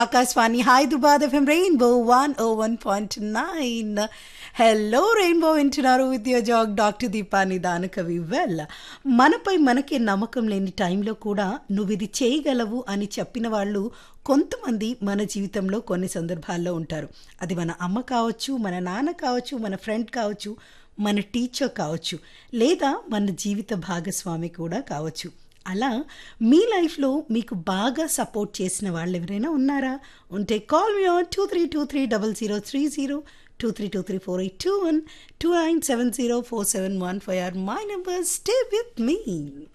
Akashvani Hyderabad FM rainbow one O one point nine hello rainbow వింటున్నారు with your జాగ్ doctor Deepani దానకవి వెల్ మనపై మనకే నమ్మకం లేని టైంలో కూడా నువ్వు ఇది చేయగలవు అని చెప్పిన వాళ్ళు కొంతమంది మన జీవితంలో కొన్ని సందర్భాల్లో ఉంటారు అది మన అమ్మ కావచ్చు మన నాన్న కావచ్చు మన ఫ్రెండ్ కావచ్చు మన టీచర్ కావచ్చు లేదా మన జీవిత భాగస్వామి కూడా కావచ్చు అలా మీ లైఫ్లో మీకు బాగా సపోర్ట్ చేసిన వాళ్ళు ఎవరైనా ఉన్నారా ఉంటే call me on two three two three double zero three zero two three two three four eight two one two nine seven zero four seven one five or my number stay with me